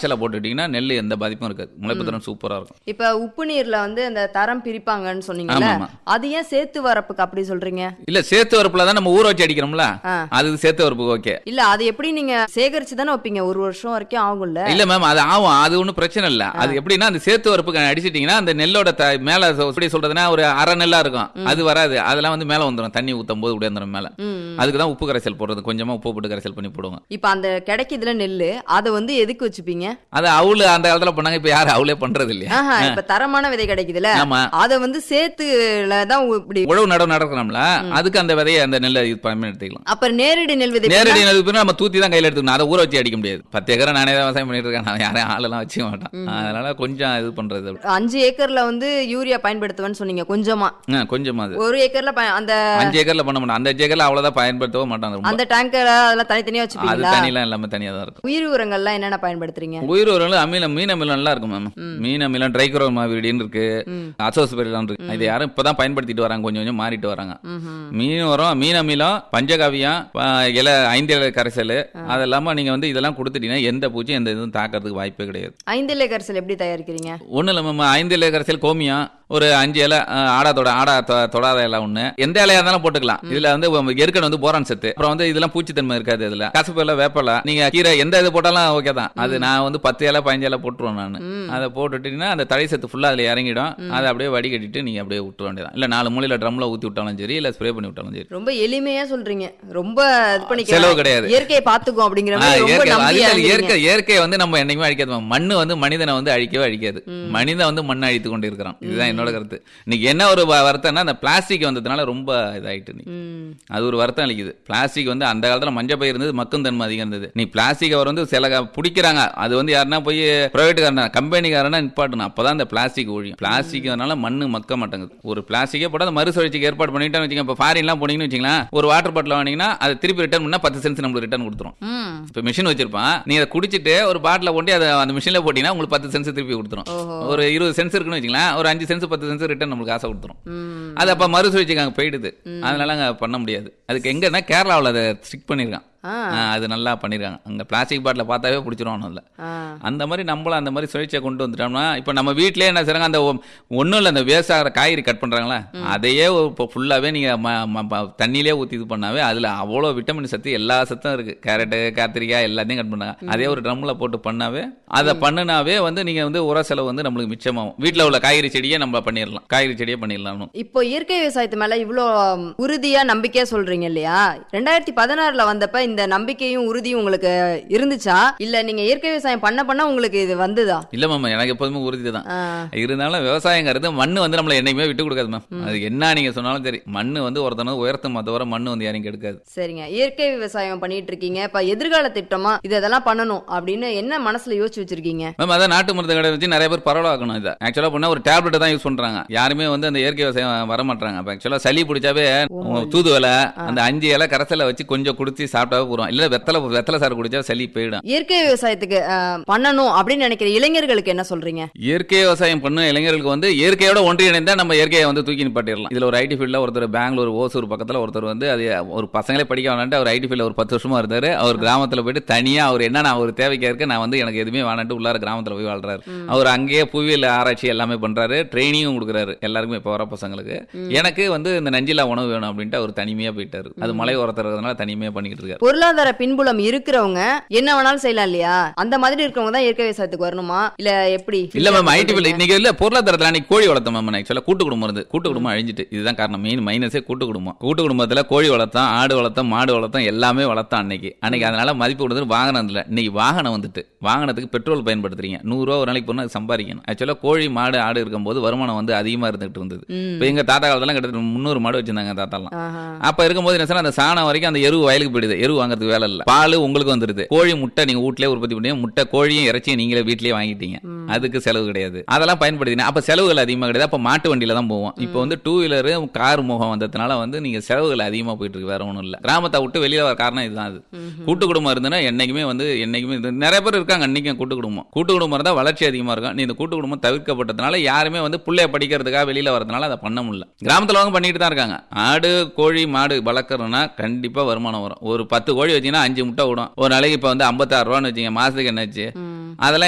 பாய்ச்சலா போட்டுட்டீங்கன்னா நெல் எந்த பாதிப்பும் இருக்காது முளைப்பு திறன் சூப்பரா இருக்கும் இப்ப உப்பு நீர்ல வந்து அந்த தரம் பிரிப்பாங்கன்னு சொன்னீங்கல்ல ஆமா, அது ஏன் சேத்து வரப்புக்கு அப்படி சொல்றீங்க இல்ல சேத்து வரப்புல தான் நம்ம ஊற வச்சு அடிக்கிறோம்ல ஆ. அது சேத்து வரப்புக்கு ஓகே இல்ல அது எப்படி நீங்க சேகரிச்சு தானே வைப்பீங்க ஒரு வருஷம் வரைக்கும் ஆகும்ல இல்ல மேம் அது ஆகும் அது ஒண்ணும் பிரச்சனை இல்ல அது எப்படின்னா அந்த சேத்து வரப்புக்கு அடிச்சிட்டீங்கன்னா அந்த நெல்லோட த- மேல சொ- எப்படி சொல்றதுன்னா ஒரு அரை நெல்லா இருக்கும் அது வராது அதெல்லாம் வந்து மேல வந்துரும் தண்ணி ஊத்தும் போது உடையந்துரும் மேல ம். அதுக்கு தான் உப்பு கரைசல் போடுறது கொஞ்சமா உப்பு போட்டு கரைசல் பண்ணி போடுவாங்க இப்ப அந்த கிடைக்குதுல நெல்லு அதை வந்து எதுக்கு வச்சுப்பீங்க அது அவுளு அந்த காலத்துல பண்ணாங்க இப்ப யாரும் அவுளே பண்றது இல்லையா ஆஹா இப்ப தரமான விதை கிடைக்குதுல ஆமா அத வந்து சேத்துல தான் இப்படி உழவு நடவு நடக்கணும்ல அதுக்கு அந்த விதையை அந்த நெல்லை இது பண்ணி எடுத்துக்கலாம் அப்ப நேரடி நெல் விதை நேரடி நெல் பிறகு நம்ம தூத்தி தான் கையில எடுத்துக்கணும் அதை ஊற வச்சு அடிக்க முடியாது பத்து ஏக்கரை நானே தான் விவசாயம் பண்ணிட்டு இருக்கேன் நான் யாரையும் ஆளெல்லாம் வச்சுக்க மாட்டேன் அதனால கொஞ்சம் இது பண்றது அப்படி. அஞ்சு ஏக்கர்ல வந்து யூரியா பயன்படுத்துவேன்னு சொன்னீங்க கொஞ்சமா ஆ, கொஞ்சமா அது ஒரு ஏக்கர்ல பய- அந்த அஞ்சு ஏக்கர்ல பண்ண மாட்டோம் அந்த அஞ்சு ஏக்கர்ல அவ்வளவுதான் பயன்படுத்தவே மாட்டாங்க ரொம்ப அந்த டேங்கர் அதெல்லாம் தனித்தனியா அது வச்சுப்பீங்களா தனியெல்லாம் எல்லாமே தனியா தான் இருக்கும் உயிர் உரங்கள்லாம் என்னென்ன பயன்படுத்துறீங்க உயிர் உரங்கள் அமிலம் மீன் அமிலம் நல்லா இருக்கும் மேம் மீன் அமிலம் ட்ரைக்ரோ மாவிடின்னு இருக்கு ம். அசோஸ்பெரிலாம் இருக்கு இது யாரும் இப்பதான் பயன்படுத்திட்டு வராங்க கொஞ்சம் கொஞ்சம் மாறிட்டு வராங்க ம்ஹும். மீன் உரம் மீன் அமிலம் பஞ்சகாவியம் ப- இலை ஐந்து இலை கரைசல் அது இல்லாம நீங்க வந்து இதெல்லாம் கொடுத்துட்டீங்கன்னா எந்த பூச்சியும் எந்த இதுவும் தாக்கிறதுக்கு வாய்ப்பே கிடையாது ஐந்து இலை கரைசல் எப்படி தயாரிக்கிறீங்க ஒன்றும் இல்லை மேம் ஐந்து இலை கரைசல் கோமியம் ஒரு அஞ்சு இலை அஹ், ஆடாத்தோட ஆடா தொ- தொடாத இலை ஒன்று எந்த இலையா இருந்தாலும் போட்டுக்கலாம் இதுல வந்து உம், எருக்கன் வந்து போரான் சத்து அப்புறம் வந்து இதெல்லாம் பூச்சித்தன்மை இருக்காது இதுல கசப்பு இலை வேப்பலை நீங்க கீரை எந்த இது போட்டாலும் ஓகே தான் அது நான் வந்து பத்து இலை பதினஞ்சு இலை போட்டுருவேன் நான் ம். அதை போட்டுட்டீங்கன்னா அந்த தழை சத்து ஃபுல்லா அதுல இறங்கிடும் அதை அப்படியே வடிகட்டிட்டு நீங்க அப்படியே விட்டுற வேண்டியதான் இல்ல நாலு மூலையில ட்ரம்ல ஊத்தி விட்டாலும் சரி இல்ல ஸ்ப்ரே பண்ணி விட்டாலும் சரி ரொம்ப எளிமையா சொல்றீங்க ரொம்ப இது செலவு பண்ணிக்கலாம் கிடையாது. இயற்கையை பாத்துக்கும் அப்படிங்கிற ஆ, மாதிரி ரொம்ப இயற்கை நம்பி அதுல இறங்குறீங்க. இயற்கை இயற்கையை வந்து நம்ம என்னைக்குமே அழிக்காது மேம். மண்ணு வந்து மனிதனை வந்து அழிக்கவே அழிக்காது மனிதன் வந்து மண்ணை அழித்து கொண்டு இருக்கிறான் இதுதான் என்னோட கருத்து இன்னைக்கு என்ன ஒரு வ- வருத்தம்னா அந்த பிளாஸ்டிக் வந்ததுனால ரொம்ப இதாயிட்டு நீ ம். அது ஒரு வருத்தம் அளிக்குது பிளாஸ்டிக் வந்து அந்த காலத்துல மஞ்சள் பயிர் இருந்தது மக்கும் தன்மை அதிகம் இருந்தது நீ பிளாஸ்டிக் அவர் வந்து சில க- பிடிக்கிறாங்க அது வந்து யாருன்னா போய் பிரைவேட்டுக்காரனா கம்பெனிக்காரனா நிப்பாட்டணும் அப்பதான் அந்த பிளாஸ்டிக் ஒழியும் பிளாஸ்டிக்னால மண்ணு மக்க மாட்டேங்குது ஒரு பிளாஸ்டிக்கே போட்டு அந்த மறுசுழற்சிக்கு ஏற்பாடு பண்ணிட்டோம்னு வச்சுங்க இப்போ ஃபாரின்லாம் போனீங்கன்னு வச்சுங்களேன் ஒரு வாட்டர் பாட்டில் வாங்கினீங்கன்னா அது திருப்பி ரிட்டர்ன் பண்ணா பத்து சென்ஸ் நம்மளுக்கு ரிட்டர்ன் கொடுத்துரும் ம். இப்போ மிஷின் வச்சிருப்பான் நீ அதை குடிச்சிட்டு ஒரு பாட்டில் போட்டு அதை அந்த மிஷினில் போட்டீங்கன்னா உங்களுக்கு பத்து சென்ஸ் திருப்பி கொடுத்துரும் ஓஹோ ஒரு இருபது சென்ஸ் இருக்குன்னு வச்சுங்களேன் ஒரு அஞ்சு சென்ஸ் பத்து சென்ஸ் ரிட்டர்ன் நம்மளுக்கு காசை கொடுத்துரும் ம். அது அப்போ மறுசுழற்சிக்கு அங்கே போயிடுது அதனால அங்கே பண்ண முடியாது அதுக்கு எங்கன்னா கேரளாவில் அதை ஸ்டிக் பண்ணியிருக்கான் ஆ. ஆ, அது நல்லா பண்ணியிருக்காங்க அங்கே பிளாஸ்டிக் பாட்டில் பார்த்தாவே பிடிச்சிரும் அதில் ஆ. அந்த அந்த மாதிரி நம்மளும் அந்த மாதிரி சுழற்சியை கொண்டு வந்துட்டோம்னா இப்போ நம்ம வீட்டிலே என்ன செய்றாங்க அந்த ஒன்றும் இல்லை அந்த வேஸ்ட் ஆகிற காய்கறி கட் பண்ணுறாங்களா அதையே இப்போ ஃபுல்லாகவே நீங்கள் தண்ணியிலே ஊற்றி இது பண்ணாவே அதில் அவ்வளோ விட்டமின் சத்து எல்லா சத்தும் இருக்குது கேரட்டு கத்திரிக்காய் எல்லாத்தையும் கட் பண்ணாங்க அதே ஒரு ட்ரம்மில் போட்டு பண்ணாவே அதை பண்ணுனாவே வந்து நீங்கள் வந்து உர செலவு வந்து நம்மளுக்கு மிச்சமாகும் வீட்டில் உள்ள காய்கறி செடியே நம்ம பண்ணிடலாம் காய்கறி செடியே பண்ணிடலாம் இப்போ இயற்கை விவசாயத்து மேல இவ்ளோ ம், உறுதியா நம்பிக்கையா சொல்றீங்க இல்லையா ரெண்டாயிரத்தி பதினாறுல வந்தப்ப இந்த நம்பிக்கையும் உறுதியும் உங்களுக்கு இருந்துச்சா இல்ல நீங்க இயற்கை விவசாயம் பண்ண பண்ண உங்களுக்கு இது வந்துதா இல்லை மேம் எனக்கு எப்போதுமே உறுதி தான் ஆ. இருந்தாலும் விவசாயங்கிறது மண்ணு வந்து நம்மளை என்னைக்குமே விட்டு கொடுக்காது மேம் அது என்ன நீங்க சொன்னாலும் சரி மண்ணு வந்து ஒருத்தனை உயர்த்தும் தவிர மண்ணு வந்து யாரையும் கெடுக்காது சரிங்க இயற்கை விவசாயம் பண்ணிட்டு இருக்கீங்க இப்ப எதிர்கால திட்டமா இது இதெல்லாம் பண்ணணும் அப்படின்னு என்ன மனசுல யோசிச்சு வச்சிருக்கீங்க மேம் அதான் நாட்டு மருந்து கடை வச்சு நிறைய பேர் பரவலாக்கணும் இதை ஆக்சுவலாக பண்ணா ஒரு டேப்லெட் தான் யூஸ் பண்றாங்க யாருமே வந்து அந்த இயற்கை விவசாயம் வர மாட்டாங்க அப்போ ஆக்சுவலாக சளி பிடிச்சாவே தூதுவலை அந்த அஞ்சு இலை கரைசலை வச்சு கொஞ்சம் குடிச்சு சாப்பிட்டாவே போகிறோம் இல்லை வெத்தலை வெத்தலை சாறு குடிச்சா சளி போயிடும் இயற்கை விவசாயத்துக்கு ஆ, பண்ணணும் அப்படின்னு நினைக்கிற இளைஞர்களுக்கு என்ன சொல்றீங்க இயற்கை விவசாயம் பண்ண இளைஞர்களுக்கு வந்து இயற்கையோட ஒன்றிணைந்தா நம்ம இயற்கையை வந்து தூக்கி நிப்பாட்டிடலாம் இதுல ஒரு ஐடி ஃபீல்ட்ல ஒருத்தர் பெங்களூர் ஓசூர் பக்கத்துல ஒருத்தர் வந்து அது ஒரு பசங்களே படிக்க வேணான்ட்டு அவர் ஐடி ஃபீல்ட்ல ஒரு பத்து வருஷமா இருந்தாரு அவர் கிராமத்துல போயிட்டு தனியா அவர் என்ன நான் ஒரு தேவைக்கா இருக்க நான் வந்து எனக்கு எதுவுமே வேணான்ட்டு உள்ளார கிராமத்துல போய் வாழ்றாரு அவர் அங்கேயே புவியியல் ஆராய்ச்சி எல்லாமே பண்றாரு ட்ரைனிங்கும் கொடுக்குறாரு எல்லாருக்குமே இப்போ வர பசங்களுக்கு எனக்கு வந்து இந்த நஞ்சிலா உணவு வேணும் அப்படின்ட்டு அவர் தனிமையா போயிட்டாரு அது மலை ஓரத்துறதுனால தனிமையா பண்ணிக்கிட்டு இருக்காரு பொருளாதார பின்புலம் இருக்கிறவங்க என்ன வேணாலும் செய்யலாம் இல்லையா அந்த மாதிரி இருக்கவங்க தான் இயற்கை விவசாயத்துக்கு வரணுமா இல்ல எப்படி இல்ல மேம் ஐடி ஃபீல்ட் இன்னைக்கு இல்ல பொருளாதாரத்துல அன்னைக்கு கோழி வளர்த்தோம் மேம் ஆக்சுவலா கூட்டு குடும்பம் இருந்து கூட்டு குடும்பம் அழிஞ்சிட்டு இதுதான் காரணம் மெயின் மைனஸே கூட்டு குடும்பம் கூட்டு குடும்பத்துல கோழி வளர்த்தோம் ஆடு வளர்த்தோம் மாடு வளர்த்தோம் எல்லாமே வளர்த்தோம் அன்னைக்கு அன்னைக்கு அதனால மதிப்பு கொடுத்து வாகனம் இல்ல இன்னைக்கு வாகனம் வந்துட்டு வாகனத்துக்கு பெட்ரோல் பயன்படுத்துறீங்க நூறு ரூபா ஒரு நாளைக்கு போனா அது சம்பாதிக்கணும் ஆக்சுவலா கோழி மாடு ஆடு இருக்கும்போது வருமானம் வந்து அதிகமா இருந்துகிட்டு இருந்தது ம். இப்போ எங்க தாத்தா காலத்துல கிட்டத்தட்ட முந்நூறு மாடு வச்சிருந்தாங்க தாத்தாலாம் ஆஹா. அப்ப இருக்கும்போது என்ன சொன்னா அந்த சாணம் வரைக்கும் அந்த எருவு வயலுக்கு போயிடுது எருவு வாங்குறதுக்கு வேலை இல்ல பால் உங்களுக்கு வந்துருது கோழி முட்டை நீங்க வீட்லயே உற்பத்தி பண்ணி முட்டை கோழியும் இறைச்சியும் நீங்களே வீட்லயே வாங்கிட்டீங்க அதுக்கு செலவு கிடையாது அதெல்லாம் பயன்படுத்தினா அப்ப செலவுகள் அதிகமா கிடையாது அப்ப மாட்டு வண்டியில தான் போவோம் இப்போ வந்து டூ வீலரு கார் முகம் வந்ததுனால வந்து நீங்க செலவுகள் அதிகமா போயிட்டு இருக்கு வேற ஒண்ணும் இல்ல கிராமத்தை விட்டு வெளியில வர காரணம் இதுதான் அது கூட்டு குடும்பம் இருந்ததுன்னா என்னைக்குமே வந்து என்னைக்குமே இது நிறைய பேர் இருக்காங்க அன்னைக்கும் கூட்டு குடும்பம் கூட்டு குடும்பம் இருந்தா வளர்ச்சி அதிகமா இருக்கும் நீ இந்த கூட்டு குடும்பம் தவிர்க்கப்பட்டதுனால யாருமே வந்து பிள்ளைய படிக்கிறதுக்காக வெளியில வரதுனால அதை பண்ண முடியல கிராமத்துல அவங்க பண்ணிட்டு தான் இருக்காங்க ஆடு கோழி மாடு வளர்க்குறோன்னா கண்டிப்பா வருமானம் வரும் ஒரு பத்து கோழி வச்சீங்கன்னா அஞ்சு முட்டை விடும் ஒரு நாளைக்கு இப்போ வந்து ஐம்பத்தாறு ரூபான்னு வச்சுங்க மாசத்துக்கு என்னாச்சு ம். அதெல்லாம்